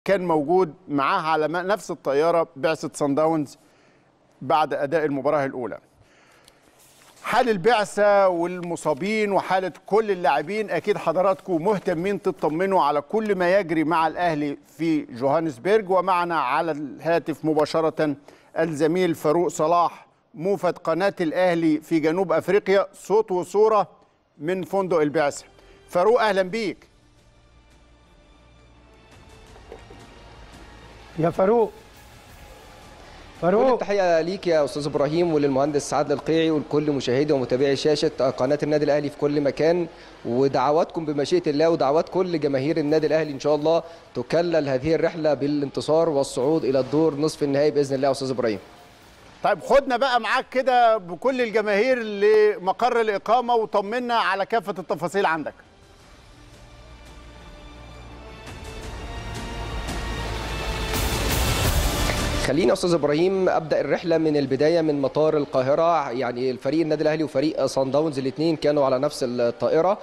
كان موجود معاه على نفس الطياره بعثه سان داونز بعد اداء المباراه الاولى حال البعثة والمصابين وحالة كل اللاعبين أكيد حضراتكم مهتمين تطمنوا على كل ما يجري مع الأهلي في جوهانسبرج ومعنا على الهاتف مباشرة الزميل فاروق صلاح موفد قناة الأهلي في جنوب أفريقيا صوت وصورة من فندق البعثة فاروق أهلا بيك يا فاروق كل فاروق التحيه ليك يا استاذ ابراهيم وللمهندس سعد القيعي ولكل مشاهدي ومتابعي شاشه قناه النادي الاهلي في كل مكان ودعواتكم بمشيئه الله ودعوات كل جماهير النادي الاهلي ان شاء الله تكلل هذه الرحله بالانتصار والصعود الى الدور نصف النهائي باذن الله يا استاذ ابراهيم طيب خدنا بقى معاك كده بكل الجماهير لمقر الإقامة وطمنا على كافة التفاصيل عندك خليني يا استاذ ابراهيم ابدا الرحله من البدايه من مطار القاهره يعني الفريق النادي الاهلي وفريق صن داونز الاثنين كانوا على نفس الطائره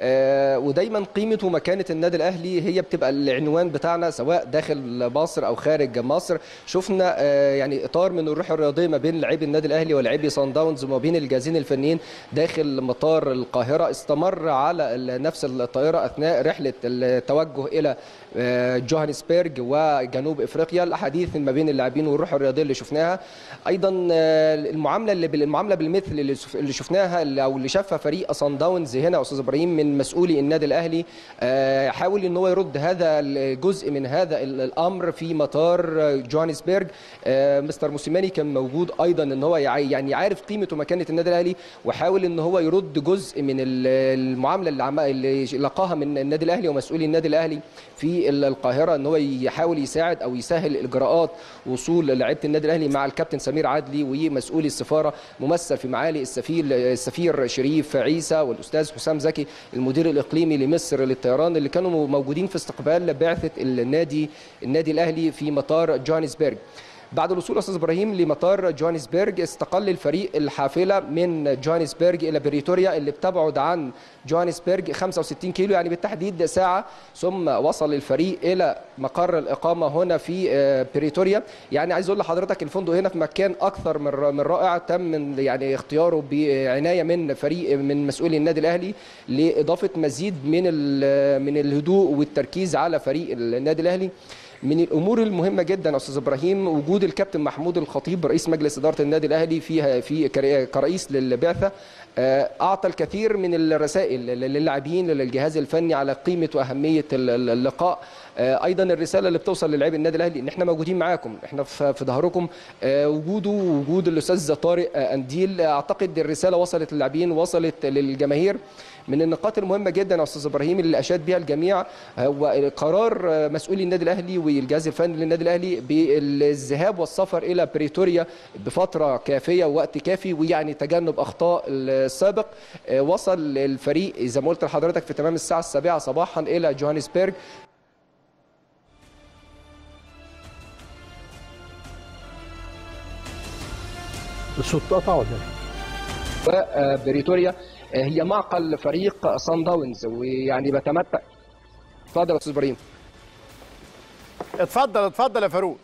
آه، ودايما قيمه ومكانه النادي الاهلي هي بتبقى العنوان بتاعنا سواء داخل مصر او خارج مصر شفنا آه، يعني اطار من الروح الرياضيه ما بين لاعبي النادي الاهلي ولاعبي صن داونز وما بين الجهازين الفنيين داخل مطار القاهره استمر على ال- نفس الطائره اثناء رحله التوجه الى آه، جوهانسبرج وجنوب افريقيا الحديث ما بين اللاعبين والروح الرياضيه اللي شفناها ايضا آه، المعامله اللي بال- المعامله بالمثل اللي شف- اللي شفناها اللي- او اللي شافها فريق صن داونز هنا يا استاذ ابراهيم من مسؤولي النادي الاهلي آه، حاول ان هو يرد هذا الجزء من هذا ال- الامر في مطار آه، جوهانسبرج آه، مستر موسيماني كان موجود ايضا ان هو يع- يعني عارف قيمه ومكانه النادي الاهلي وحاول ان هو يرد جزء من ال- المعامله اللي عم- اللي لقاها من النادي الاهلي ومسؤولي النادي الاهلي في ال- القاهره ان هو يحاول يساعد او يسهل اجراءات وصول لعيبه النادي الاهلي مع الكابتن سمير عدلي ومسؤولي السفاره ممثل في معالي السفير السفير شريف عيسى والاستاذ حسام زكي المدير الاقليمي لمصر للطيران اللي كانوا موجودين في استقبال بعثه النادي النادي الاهلي في مطار جوهانسبرج بعد الوصول استاذ ابراهيم لمطار جوهانسبرج استقل الفريق الحافله من جوهانسبرج الى بريتوريا اللي بتبعد عن جوهانسبرج 65 كيلو يعني بالتحديد ساعه ثم وصل الفريق الى مقر الاقامه هنا في آه، بريتوريا يعني عايز اقول لحضرتك الفندق هنا في مكان اكثر من من رائع تم من يعني اختياره بعنايه من فريق من مسؤولي النادي الاهلي لاضافه مزيد من ال- من الهدوء والتركيز على فريق النادي الاهلي من الامور المهمه جدا يا استاذ ابراهيم وجود الكابتن محمود الخطيب رئيس مجلس اداره النادي الاهلي فيها في كر- كرئيس للبعثه آه، اعطى الكثير من الرسائل للاعبين للجهاز الفني على قيمه واهميه ال- ال- اللقاء آه، ايضا الرساله اللي بتوصل للاعبي النادي الاهلي ان احنا موجودين معاكم احنا في في ظهركم آه، وجوده وجود الاستاذ طارق آه، انديل آه، اعتقد الرساله وصلت للاعبين وصلت للجماهير من النقاط المهمه جدا يا استاذ ابراهيم اللي اشاد بها الجميع هو قرار مسؤولي النادي الاهلي والجهاز الفني للنادي الاهلي بالذهاب والسفر الى بريتوريا بفتره كافيه ووقت كافي ويعني تجنب اخطاء السابق آه، وصل الفريق زي ما قلت لحضرتك في تمام الساعه السابعه صباحا الى جوهانسبرج الصوت قطع ولا إيه؟ وبريتوريا آه، هي معقل فريق صن داونز ويعني بتمتع اتفضل يا استاذ ابراهيم اتفضل اتفضل يا فاروق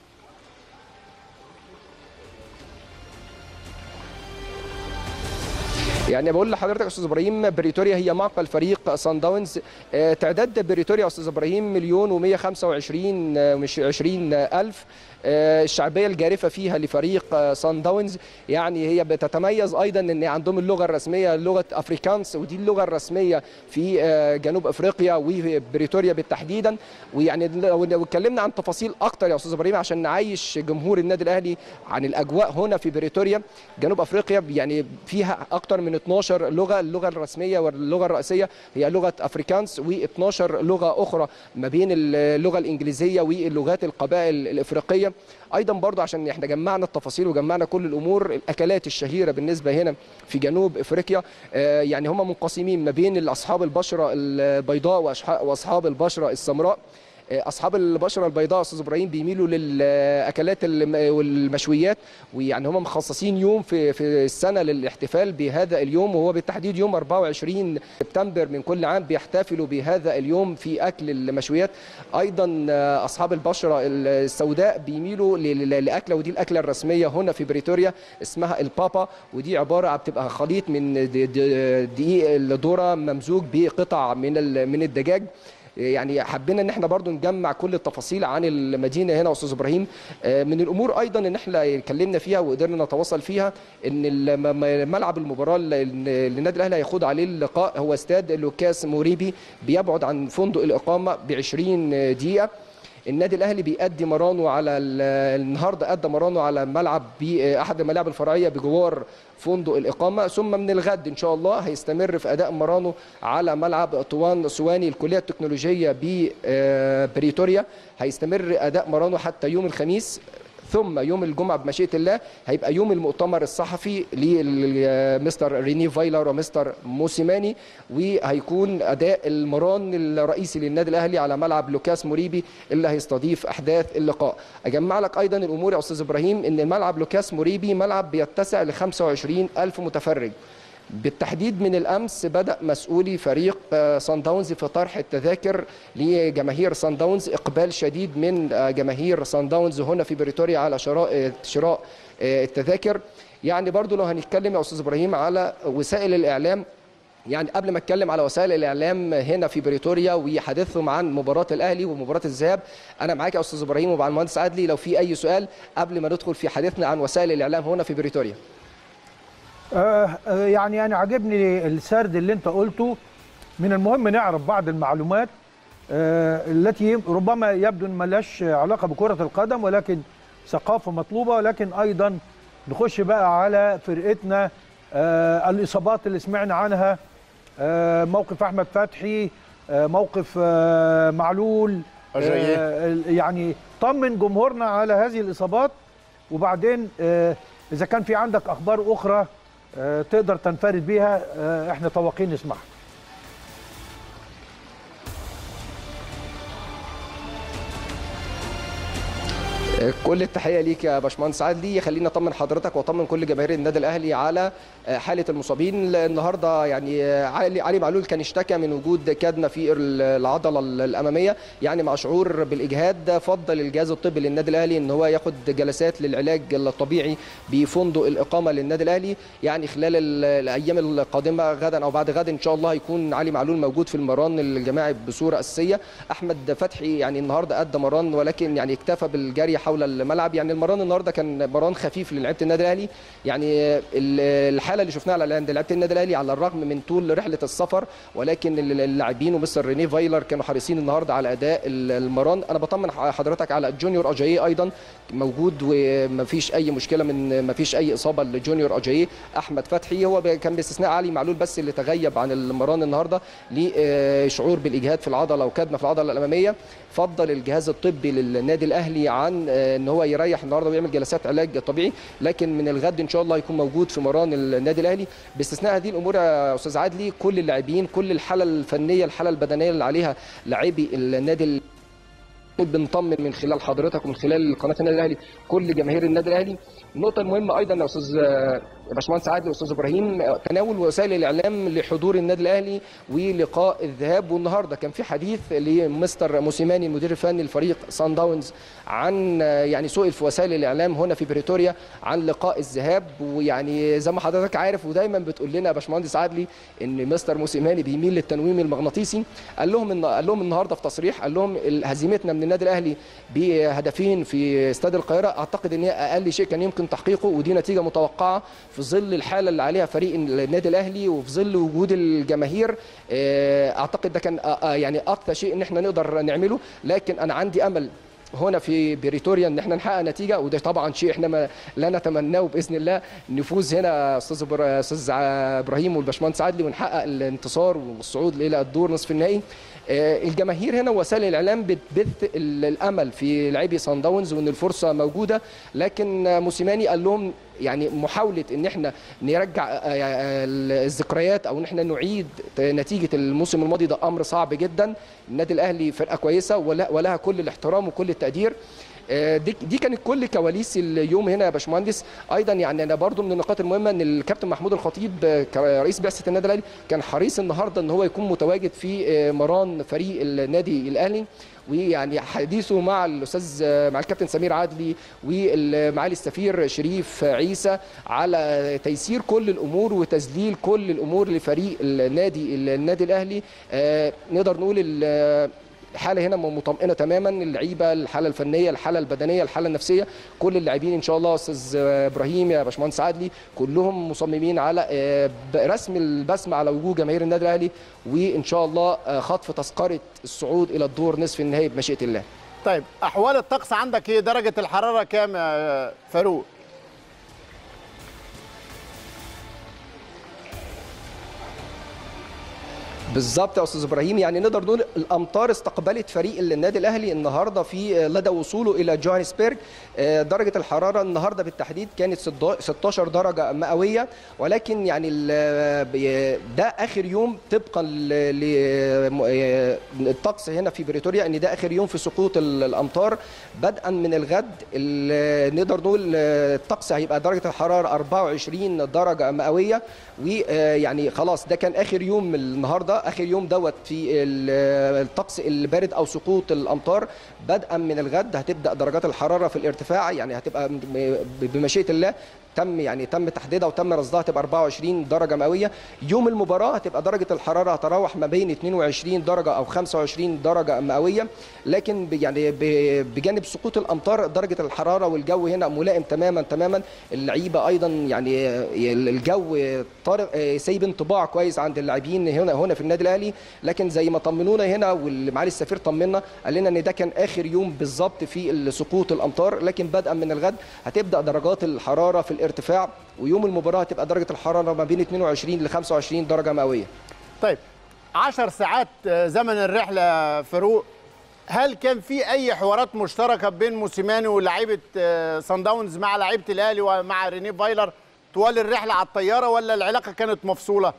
يعني بقول لحضرتك يا استاذ ابراهيم بريتوريا هي معقل فريق سان داونز آه، تعداد بريتوريا يا استاذ ابراهيم مليون و125 مش 20 الف آه، الشعبيه الجارفه فيها لفريق آه، سان داونز يعني هي بتتميز ايضا ان عندهم اللغه الرسميه لغه افريكانس ودي اللغه الرسميه في آه، جنوب افريقيا وبريتوريا بالتحديدا ويعني لو لو اتكلمنا عن تفاصيل اكتر يا استاذ ابراهيم عشان نعيش جمهور النادي الاهلي عن الاجواء هنا في بريتوريا جنوب افريقيا يعني فيها اكتر من 12 لغه اللغه الرسميه واللغه الرئيسيه هي لغه افريكانس و12 لغه اخرى ما بين اللغه الانجليزيه واللغات القبائل الافريقيه ايضا برضه عشان احنا جمعنا التفاصيل وجمعنا كل الامور الاكلات الشهيره بالنسبه هنا في جنوب افريقيا آه، يعني هم منقسمين ما بين اصحاب البشره البيضاء وأشح- واصحاب البشره السمراء اصحاب البشره البيضاء استاذ ابراهيم بيميلوا للاكلات الم- والمشويات ويعني هم مخصصين يوم في في السنه للاحتفال بهذا اليوم وهو بالتحديد يوم 24 سبتمبر من كل عام بيحتفلوا بهذا اليوم في اكل المشويات ايضا آه، اصحاب البشره السوداء بيميلوا ل- ل- لاكله ودي الاكله الرسميه هنا في بريتوريا اسمها البابا ودي عباره عن بتبقى خليط من د- د- دقيق الذره ممزوج بقطع من ال- من الدجاج يعني حبينا ان احنا برضو نجمع كل التفاصيل عن المدينه هنا استاذ ابراهيم آه، من الامور ايضا ان احنا اتكلمنا فيها وقدرنا نتواصل فيها ان الم- م- ملعب المباراه اللي اللي النادي الاهلي هيخوض عليه اللقاء هو استاد لوكاس موريبي بيبعد عن فندق الاقامه ب 20 دقيقه النادي الاهلي بيأدي مرانه على ال- النهارده ادى مرانه على ملعب باحد الملاعب الفرعيه بجوار فندق الاقامه ثم من الغد ان شاء الله هيستمر في اداء مرانه على ملعب طوان سواني الكليه التكنولوجيه ببريتوريا هيستمر اداء مرانه حتى يوم الخميس ثم يوم الجمعه بمشيئه الله هيبقى يوم المؤتمر الصحفي لمستر ريني فايلر ومستر موسيماني وهيكون اداء المران الرئيسي للنادي الاهلي على ملعب لوكاس موريبي اللي هيستضيف احداث اللقاء اجمع لك ايضا الامور يا استاذ ابراهيم ان ملعب لوكاس موريبي ملعب بيتسع ل 25 الف متفرج بالتحديد من الامس بدا مسؤولي فريق آه، سان داونز في طرح التذاكر لجماهير سان داونز اقبال شديد من آه، جماهير سان داونز هنا في بريتوريا على شراء آه، شراء آه، التذاكر يعني برضو لو هنتكلم يا استاذ ابراهيم على وسائل الاعلام يعني قبل ما اتكلم على وسائل الاعلام هنا في بريتوريا وحديثهم عن مباراه الاهلي ومباراه الذهاب انا معاك يا استاذ ابراهيم ومع المهندس عدلي لو في اي سؤال قبل ما ندخل في حديثنا عن وسائل الاعلام هنا في بريتوريا آه آه، يعني انا عاجبني السرد اللي انت قلته من المهم نعرف بعض المعلومات آه التي ربما يبدو ان ملهاش علاقه بكره القدم ولكن ثقافه مطلوبه ولكن ايضا نخش بقى على فرقتنا آه الاصابات اللي سمعنا عنها آه موقف احمد فتحي آه موقف آه معلول أجاييه. آه يعني طمن جمهورنا على هذه الاصابات وبعدين آه اذا كان في عندك اخبار اخرى آه، تقدر تنفرد بيها آه، احنا طواقين نسمعها كل التحيه ليك يا باشمهندس عادلي خلينا اطمن حضرتك واطمن كل جماهير النادي الاهلي على حاله المصابين النهارده يعني علي علي معلول كان اشتكى من وجود كدمه في العضله الاماميه يعني مع شعور بالاجهاد فضل الجهاز الطبي للنادي الاهلي ان هو ياخد جلسات للعلاج الطبيعي بفندق الاقامه للنادي الاهلي يعني خلال ال- الايام القادمه غدا او بعد غد ان شاء الله هيكون علي معلول موجود في المران الجماعي بصوره اساسيه احمد فتحي يعني النهارده ادى مران ولكن يعني اكتفى بالجري حول الملعب يعني المران النهارده كان مران خفيف للعيبه النادي الاهلي يعني ال- الحاله اللي شفناها على عند لعيبه النادي الاهلي على الرغم من طول رحله السفر ولكن ال- اللاعبين ومستر ريني فايلر كانوا حريصين النهارده على اداء ال- المران انا بطمن حضرتك على جونيور اجاييه ايضا موجود ومفيش اي مشكله من مفيش اي اصابه لجونيور اجاييه احمد فتحي هو ب- كان باستثناء علي معلول بس اللي تغيب عن المران النهارده لشعور بالاجهاد في العضله وكدمه في العضله الاماميه فضل الجهاز الطبي للنادي الاهلي عن آه، ان هو يريح النهارده ويعمل جلسات علاج طبيعي لكن من الغد ان شاء الله يكون موجود في مران النادي الاهلي باستثناء هذه الامور يا استاذ عدلي كل اللاعبين كل الحاله الفنيه الحاله البدنيه اللي عليها لاعبي النادي ال- بنطمن من خلال حضرتك ومن خلال قناه النادي الاهلي كل جماهير النادي الاهلي النقطه المهمه ايضا يا استاذ يا باشمهندس عادل واستاذ ابراهيم تناول وسائل الاعلام لحضور النادي الاهلي ولقاء الذهاب والنهارده كان في حديث لمستر موسيماني المدير الفني لفريق سان داونز عن يعني سئل في وسائل الاعلام هنا في بريتوريا عن لقاء الذهاب ويعني زي ما حضرتك عارف ودايما بتقول لنا يا باشمهندس عادلي ان مستر موسيماني بيميل للتنويم المغناطيسي قال لهم إن قال لهم النهارده في تصريح قال لهم هزيمتنا من النادي الاهلي بهدفين في استاد القاهره اعتقد ان هي اقل شيء كان يمكن تحقيقه ودي نتيجه متوقعه في ظل الحاله اللي عليها فريق النادي الاهلي وفي ظل وجود الجماهير آه، اعتقد ده كان آه، آه، يعني اقصى شيء ان احنا نقدر نعمله لكن انا عندي امل هنا في بريتوريا ان احنا نحقق نتيجه وده طبعا شيء احنا ما لا نتمناه باذن الله نفوز هنا استاذ إبرا- استاذ ع- ابراهيم والباشمهندس عدلي ونحقق الانتصار والصعود الى الدور نصف النهائي آه، الجماهير هنا وسائل الاعلام بتبث ال- الامل في لاعبي سان داونز وان الفرصه موجوده لكن آه، موسيماني قال لهم يعني محاوله ان احنا نرجع آه، آه، الذكريات او ان احنا نعيد نتيجه الموسم الماضي ده امر صعب جدا النادي الاهلي فرقه كويسه ولا- ولها كل الاحترام وكل التقدير آه، دي دي كانت كل كواليس اليوم هنا يا باشمهندس ايضا يعني انا برضو من النقاط المهمه ان الكابتن محمود الخطيب آه، كرئيس بعثه النادي الاهلي كان حريص النهارده ان هو يكون متواجد في آه، مران فريق النادي الاهلي ويعني حديثه مع الاستاذ آه، مع الكابتن سمير عدلي ومعالي السفير شريف عيسى على تيسير كل الامور وتذليل كل الامور لفريق النادي النادي الاهلي آه، نقدر نقول ال- الحاله هنا مطمئنه تماما اللعيبه الحاله الفنيه الحاله البدنيه الحاله النفسيه كل اللاعبين ان شاء الله استاذ ابراهيم يا باشمهندس عدلي كلهم مصممين على آه، رسم البسمه على وجوه جماهير النادي الاهلي وان شاء الله آه، خطف تذكره الصعود الى الدور نصف النهائي بمشيئه الله طيب احوال الطقس عندك ايه درجه الحراره كام يا فاروق بالظبط يا استاذ ابراهيم يعني نقدر نقول الامطار استقبلت فريق النادي الاهلي النهارده في لدى وصوله الى جوهانسبرج آه، درجه الحراره النهارده بالتحديد كانت 16 درجه مئويه ولكن يعني ال- بي- ده اخر يوم طبقا للطقس هنا في بريتوريا ان ده اخر يوم في سقوط ال- الامطار بدءا من الغد ال- نقدر نقول آه، الطقس هيبقى درجه الحراره 24 درجه مئويه ويعني خلاص ده كان اخر يوم النهارده اخر يوم دوت في ال- الطقس البارد او سقوط الامطار بدءا من الغد هتبدا درجات الحراره في الارتفاع يعني هتبقى م- م- بمشيئه الله تم يعني تم تحديدها وتم رصدها تبقى 24 درجه مئويه يوم المباراه هتبقى درجه الحراره هتراوح ما بين 22 درجه او 25 درجه مئويه لكن ب- يعني ب- بجانب سقوط الامطار درجه الحراره والجو هنا ملائم تماما تماما اللعيبه ايضا يعني الجو طارق سايب انطباع كويس عند اللاعبين هنا هنا في النادي الاهلي لكن زي ما طمنونا هنا والمعالي السفير طمنا قال لنا ان ده كان اخر يوم بالظبط في سقوط الامطار لكن بدءا من الغد هتبدا درجات الحراره في الارتفاع ويوم المباراه هتبقى درجه الحراره ما بين 22 ل 25 درجه مئويه طيب 10 ساعات آه، زمن الرحله فاروق هل كان في اي حوارات مشتركه بين موسيماني ولاعيبه آه، صن داونز مع لعيبه الاهلي ومع ريني فايلر طوال الرحله على الطياره ولا العلاقه كانت مفصوله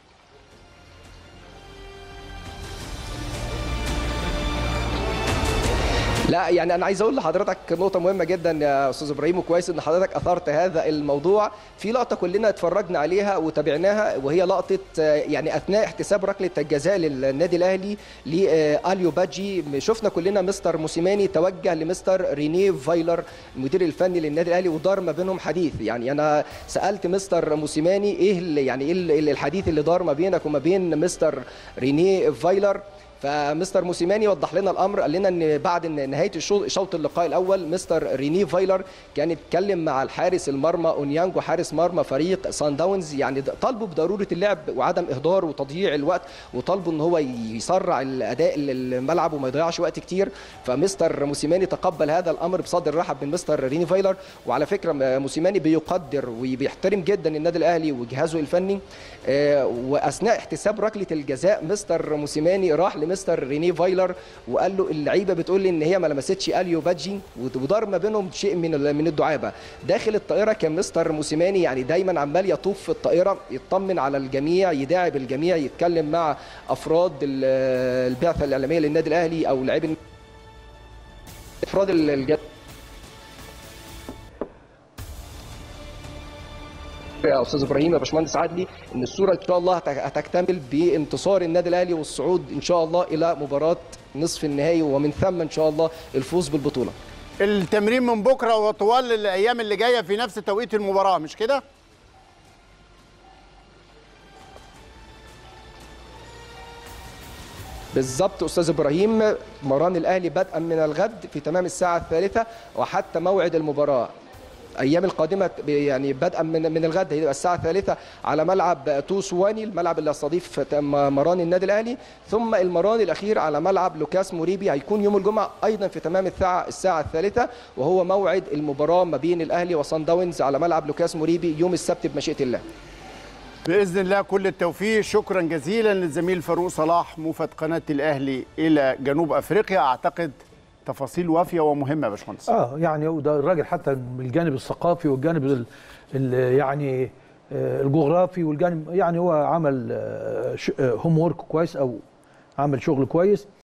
لا يعني انا عايز اقول لحضرتك نقطه مهمه جدا يا استاذ ابراهيم وكويس ان حضرتك اثرت هذا الموضوع في لقطه كلنا اتفرجنا عليها وتابعناها وهي لقطه آه، يعني اثناء احتساب ركله الجزاء للنادي الاهلي لاليو باجي شفنا كلنا مستر موسيماني توجه لمستر رينيه فايلر المدير الفني للنادي الاهلي ودار ما بينهم حديث يعني انا سالت مستر موسيماني ايه اللي يعني ايه اللي- الحديث اللي دار ما بينك وما بين مستر رينيه فايلر فمستر موسيماني وضح لنا الامر قال لنا ان بعد إن نهايه الشوط شوط اللقاء الاول مستر ريني فايلر كان اتكلم مع الحارس المرمى اونيانجو حارس مرمى فريق سان داونز يعني د- طالبوا بضروره اللعب وعدم اهدار وتضييع الوقت وطالبوا ان هو يسرع الاداء الملعب وما يضيعش وقت كتير فمستر موسيماني تقبل هذا الامر بصدر رحب من مستر ريني فايلر وعلى فكره م- موسيماني بيقدر وبيحترم جدا النادي الاهلي وجهازه الفني آه، واثناء احتساب ركله الجزاء مستر موسيماني راح لمستر ريني فايلر وقال له اللعيبه بتقول لي ان هي ما لمستش اليو بادجي ودار ما بينهم شيء من ال- من الدعابه داخل الطائره كان مستر موسيماني يعني دايما عمال يطوف في الطائره يطمن على الجميع يداعب الجميع يتكلم مع افراد ال- البعثه الاعلاميه للنادي الاهلي او لاعبي افراد ال- الج... يا استاذ ابراهيم يا باشمهندس عدلي ان الصوره ان شاء الله هت- هتكتمل بانتصار النادي الاهلي والصعود ان شاء الله الى مباراه نصف النهائي ومن ثم ان شاء الله الفوز بالبطوله التمرين من بكره وطوال الايام اللي جايه في نفس توقيت المباراه مش كده بالظبط استاذ ابراهيم مران الاهلي بدءا من الغد في تمام الساعه الثالثه وحتى موعد المباراه ايام القادمه ب- يعني بدءا من من الغد هيبقى الساعه الثالثه على ملعب توسواني الملعب اللي يستضيف تم- مران النادي الاهلي ثم المران الاخير على ملعب لوكاس موريبي هيكون يوم الجمعه ايضا في تمام الساعه الساعه الثالثه وهو موعد المباراه ما بين الاهلي وصن داونز على ملعب لوكاس موريبي يوم السبت بمشيئه الله باذن الله كل التوفيق شكرا جزيلا للزميل فاروق صلاح موفد قناه الاهلي الى جنوب افريقيا اعتقد تفاصيل وافيه ومهمه يا باشمهندس اه يعني وده الراجل حتى من الجانب الثقافي والجانب ال ال يعني آه، الجغرافي والجانب يعني هو عمل هوم وورك كويس او عمل شغل كويس